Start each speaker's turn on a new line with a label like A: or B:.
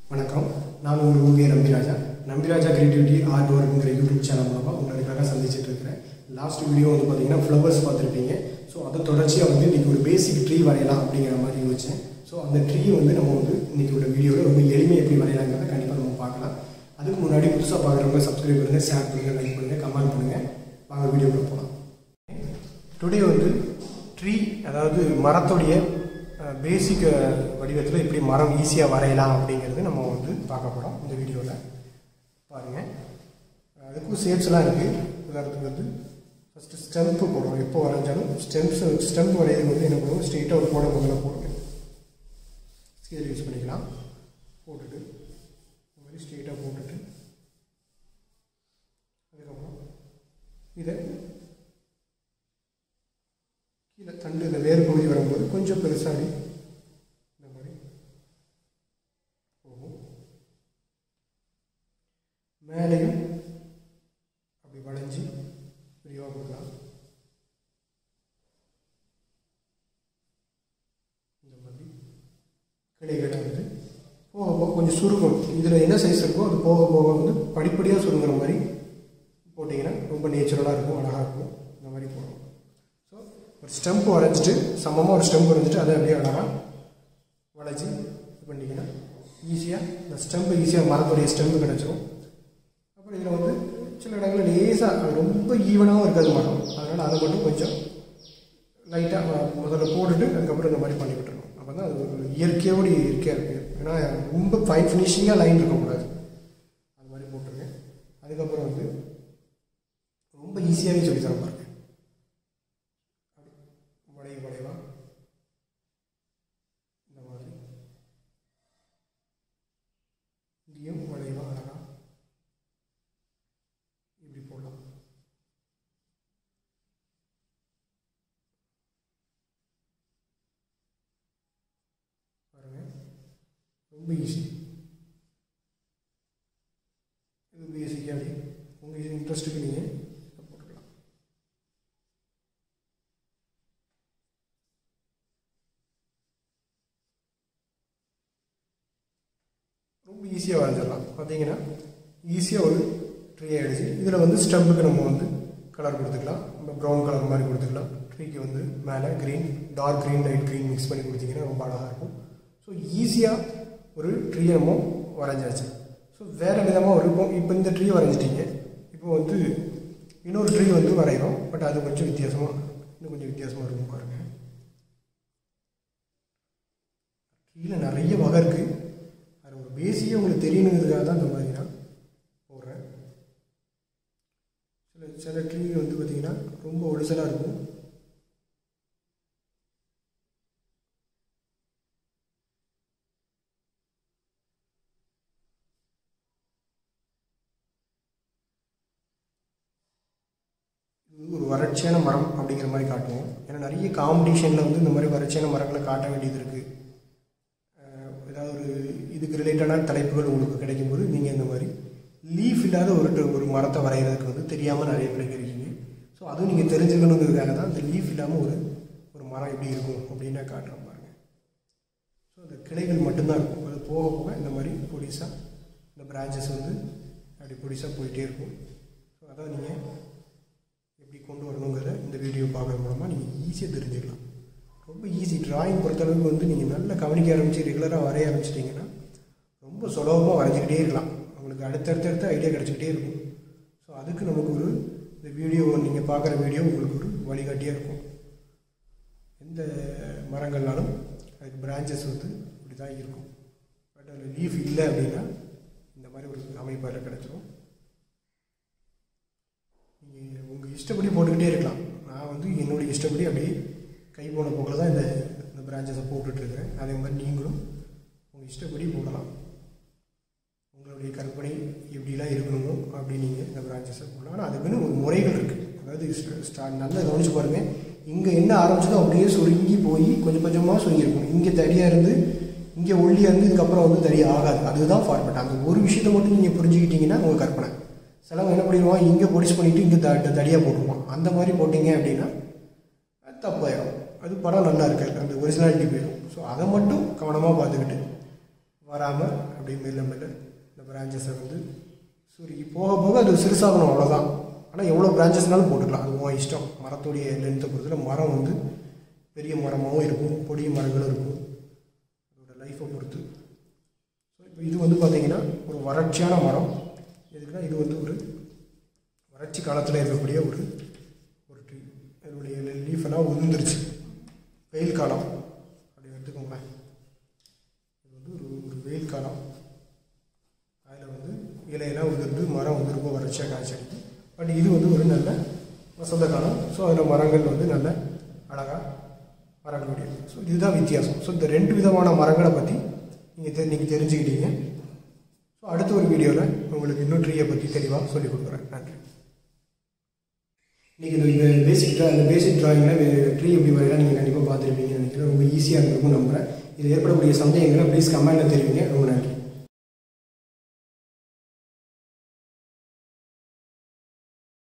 A: வணக்கம் நான் உங்கள் ஊவிய நம்பிராஜா நம்பிராஜா கிரியேட்டிவிட்டி ஆர்ட் ஒர்க்குங்கிற யூடியூப் சேனல் மூலமாக உங்களுக்காக சந்திச்சிட்டு இருக்கிறேன் லாஸ்ட் வீடியோ வந்து பார்த்தீங்கன்னா ஃப்ளவர்ஸ் பார்த்துருப்பீங்க ஸோ அதை தொடர்ச்சியாக வந்து இன்றைக்கி ஒரு பேசிக் ட்ரீ வரையலாம் அப்படிங்கிற மாதிரி யோசிச்சேன் ஸோ அந்த ட்ரீ வந்து நம்ம வந்து இன்றைக்கி உள்ள வீடியோவில் ரொம்ப எளிமையாக எப்படி வரையலாங்கிறத கண்டிப்பாக நம்ம பார்க்கலாம் அதுக்கு முன்னாடி புதுசாக பார்க்குறவங்க சப்ஸ்கிரைப் பண்ணுங்கள் ஷேர் பண்ணுங்கள் லைக் பண்ணுங்கள் கமெண்ட் பண்ணுங்கள் வாங்க வீடியோக்குள்ள போகலாம் டுடே வந்து ட்ரீ அதாவது மரத்துடைய பேசிக் வடிவத்தில் எப்படி மரம் ஈஸியாக வரையலாம் அப்படிங்கிறது நம்ம வந்து பார்க்க போகிறோம் இந்த வீடியோவில் பாருங்கள் அதுக்கும் ஷேப்ஸ்லாம் இருக்குது உதாரணத்துக்கு வந்து ஃபஸ்ட்டு ஸ்டெம்ப்பு போடுறோம் எப்போ வரைஞ்சாலும் ஸ்டெம்ப்ஸ் ஸ்டெம்ப் வரையிறது வந்து என்ன பண்ணுவோம் ஸ்ட்ரெயிட்டாக ஒரு கோடை முதல்ல போடுங்க ஸ்கேல் யூஸ் பண்ணிக்கலாம் போட்டுட்டு இந்த மாதிரி ஸ்ட்ரெயிட்டாக போட்டுட்டு அதுக்கப்புறம் இதை கீழே தண்டு இந்த வேறு பகுதி வரும்போது கொஞ்சம் பெருசாகி இந்த மாதிரி போகும் மேலேயும் அப்படி வளைஞ்சி விரிவாக கொடுக்கலாம் இந்த மாதிரி கிளைகளை வந்து போக போக கொஞ்சம் சுருங்கும் இதில் என்ன சைஸ் இருக்கோ அது போக போக வந்து படிப்படியாக சுருங்குற மாதிரி போட்டிங்கன்னா ரொம்ப நேச்சுரலாக இருக்கும் அழகாக இருக்கும் இந்த மாதிரி போடணும் ஸோ ஒரு ஸ்டெம்ப் வரைஞ்சிட்டு சமமாக ஒரு ஸ்டெம்ப் வரைஞ்சிட்டு அதை அப்படியே அழகாக வளைச்சி இது பண்ணிங்கன்னா ஈஸியாக இந்த ஸ்டெம்பு ஈஸியாக மரத்துடைய ஸ்டெம்பு கிடச்சிரும் அப்புறம் இதில் வந்து சில இடங்களில் லேசாக ரொம்ப ஈவனாகவும் இருக்காது மரம் அதனால் அதை மட்டும் கொஞ்சம் லைட்டாக முதல்ல போட்டுட்டு அதுக்கப்புறம் இந்த மாதிரி பண்ணி விட்டுருணும் அப்போ தான் அது ஒரு இயற்கையோடு இயற்கையாக இருக்குது ஏன்னா ரொம்ப ஃபைன் ஃபினிஷிங்காக லைன் இருக்கக்கூடாது அது மாதிரி போட்டுருங்க அதுக்கப்புறம் வந்து ரொம்ப ஈஸியாகவே சொல்லி தர பாருங்க வளைவு வளைவா இந்த மாதிரி இங்கேயும் வளைவா அழகா இப்படி போடலாம் பாருங்க ரொம்ப ஈஸி இது பேசிக்காக அப்படி உங்கள் இன்ட்ரெஸ்ட்டுக்கு நீங்கள் போட்டுக்கலாம் ரொம்ப ஈஸியாக வரைஞ்சிடலாம் பார்த்தீங்கன்னா ஈஸியாக ஒரு ட்ரீ ஆகிடுச்சு இதில் வந்து ஸ்டெம்புக்கு நம்ம வந்து கலர் கொடுத்துக்கலாம் நம்ம ப்ரௌன் கலர் மாதிரி கொடுத்துக்கலாம் ட்ரீக்கு வந்து மேலே green dark green light green mix பண்ணி கொடுத்தீங்கன்னா ரொம்ப அழகாக இருக்கும் ஸோ ஈஸியாக ஒரு ட்ரீயை நம்ம வரைஞ்சாச்சு ஸோ வேறு விதமாக இருக்கும் இப்போ இந்த ட்ரீ வரைஞ்சிட்டீங்க இப்போ வந்து இன்னொரு ட்ரீ வந்து வரைகிறோம் பட் அது கொஞ்சம் வித்தியாசமாக இன்னும் கொஞ்சம் வித்தியாசமாக இருக்கும் பாருங்கள் ட்ரீயில் நிறைய வகை இருக்குது அது ஒரு பேசிக்காக உங்களுக்கு தெரியணுங்கிறதுக்காக தான் இந்த மாதிரி நான் போடுறேன் சில சில ட்ரீ வந்து பார்த்திங்கன்னா ரொம்ப ஒடிசலாக இருக்கும் இது ஒரு வறட்சியான மரம் அப்படிங்கிற மாதிரி காட்டுவோம் ஏன்னா நிறைய காம்படிஷனில் வந்து இந்த மாதிரி வறட்சியான மரங்களை காட்ட வேண்டியது இருக்குது ஏதாவது ஒரு இதுக்கு ரிலேட்டடான தலைப்புகள் உங்களுக்கு கிடைக்கும்போது நீங்கள் இந்த மாதிரி லீஃப் இல்லாத ஒரு ஒரு மரத்தை வரைகிறதுக்கு வந்து தெரியாமல் நிறைய பேர் இருக்கீங்க ஸோ அதுவும் நீங்கள் தெரிஞ்சுக்கணுங்கிறதுக்காக தான் இந்த லீஃப் இல்லாமல் ஒரு ஒரு மரம் எப்படி இருக்கும் அப்படின்னு நான் காட்டுறேன் பாருங்க ஸோ அந்த கிளைகள் மட்டும்தான் இருக்கும் அது போக போக இந்த மாதிரி பொடிசாக இந்த பிரான்ச்சஸ் வந்து அப்படி பொடிசாக போயிட்டே இருக்கும் ஸோ அதான் நீங்கள் எப்படி கொண்டு வரணுங்கிறத இந்த வீடியோ பார்க்குற மூலமாக நீங்கள் ஈஸியாக தெரிஞ்சுக்கலாம் ரொம்ப ஈஸி ட்ராயிங் பொறுத்தளவுக்கு வந்து நீங்கள் நல்லா கவனிக்க ஆரம்பித்து ரெகுலராக வரைய ஆரம்பிச்சிட்டிங்கன்னா ரொம்ப சுலபமாக வரைஞ்சிக்கிட்டே இருக்கலாம் உங்களுக்கு அடுத்தடுத்தடுத்த ஐடியா கிடச்சிக்கிட்டே இருக்கும் ஸோ அதுக்கு நமக்கு ஒரு இந்த வீடியோ நீங்கள் பார்க்குற வீடியோ உங்களுக்கு ஒரு வழிகாட்டியாக இருக்கும் எந்த மரங்கள்னாலும் அதுக்கு பிரான்ச்சஸ் வந்து இப்படி தான் இருக்கும் பட் அதில் லீஃப் இல்லை அப்படின்னா இந்த மாதிரி ஒரு அமைப்பு அதில் கிடச்சிரும் நீங்கள் உங்கள் இஷ்டப்படி போட்டுக்கிட்டே இருக்கலாம் நான் வந்து என்னுடைய இஷ்டப்படி அப்படியே கை போன போக்கில் தான் இந்த இந்த பிரான்ச்சஸை போட்டுட்ருக்கிறேன் அதே மாதிரி நீங்களும் உங்கள் இஷ்டப்படி போடலாம் உங்களுடைய கற்பனை எப்படிலாம் இருக்கணுமோ அப்படி நீங்கள் இந்த பிரான்ச்சஸை போடலாம் ஆனால் அதுக்குன்னு ஒரு முறைகள் இருக்குது அதாவது ஸ்டா நல்லா கவனிச்சு பாருங்கள் இங்கே என்ன ஆரம்பிச்சதோ அப்படியே சுருங்கி போய் கொஞ்சம் கொஞ்சமாக சுருங்கியிருக்கும் இங்கே தடியாக இருந்து இங்கே ஒல்லியாக இருந்து இதுக்கப்புறம் வந்து தடி ஆகாது அதுதான் ஃபார்மேட் அந்த ஒரு விஷயத்தை மட்டும் நீங்கள் புரிஞ்சுக்கிட்டீங்கன்னா உங்கள் கற்பனை சிலவங்க என்ன பண்ணிடுவான் இங்கே பொடிச்சு பண்ணிவிட்டு இங்கே த தடியாக போட்டுருவான் அந்த மாதிரி போட்டிங்க அப்படின்னா அது தப்பாயிடும் அது படம் நல்லா இருக்காது அந்த ஒரிஜினாலிட்டி போயிடும் ஸோ அதை மட்டும் கவனமாக பார்த்துக்கிட்டு வராமல் அப்படியே மெல்ல மெல்ல இந்த பிரான்ச்சஸை வந்து சரி போக போக அது சிறுசாகணும் அவ்வளோதான் ஆனால் எவ்வளோ பிரான்ச்சஸ்னாலும் போட்டுக்கலாம் அது உன் இஷ்டம் மரத்துடைய லென்த்தை பொறுத்தல மரம் வந்து பெரிய மரமாகவும் இருக்கும் பொடிய மரங்களும் இருக்கும் அதோட லைஃப்பை பொறுத்து ஸோ இப்போ இது வந்து பார்த்தீங்கன்னா ஒரு வறட்சியான மரம் எதுக்குன்னா இது வந்து ஒரு வறட்சி காலத்தில் இருக்கக்கூடிய ஒரு ஒரு ட்ரீ இதனுடைய லீஃப் எல்லாம் உதிர்ந்துருச்சு வெயில் காலம் அப்படி எடுத்துக்கோங்களேன் இது வந்து ஒரு ஒரு வெயில் காலம் அதில் வந்து இலையெல்லாம் உதிர்ந்து மரம் வந்து ரொம்ப வறட்சியாக காய்ச்சடிக்கும் பட் இது வந்து ஒரு நல்ல வசந்த காலம் ஸோ அதில் மரங்கள் வந்து நல்ல அழகாக வரக்கூடிய ஸோ இதுதான் வித்தியாசம் ஸோ இந்த ரெண்டு விதமான மரங்களை பற்றி நீங்கள் தெ நீங்கள் தெரிஞ்சுக்கிட்டீங்க ஸோ அடுத்த ஒரு வீடியோவில் உங்களுக்கு இன்னும் ட்ரீயை பற்றி தெளிவாக சொல்லிக் கொடுக்குறேன் நன்றி இன்றைக்கி இந்த பேசிக் ட்ரா இந்த பேசிக் ட்ராயிங்கில் ட்ரீ எப்படி வரையலாம் நீங்கள் கண்டிப்பாக பார்த்துருப்பீங்கன்னு நினைக்கிறேன் ரொம்ப ஈஸியாக இருக்கும் நம்புகிறேன் இது ஏற்படக்கூடிய சந்தேகங்களை ப்ளீஸ் கமெண்ட்டில் தெரிவிங்க ரொம்ப நன்றி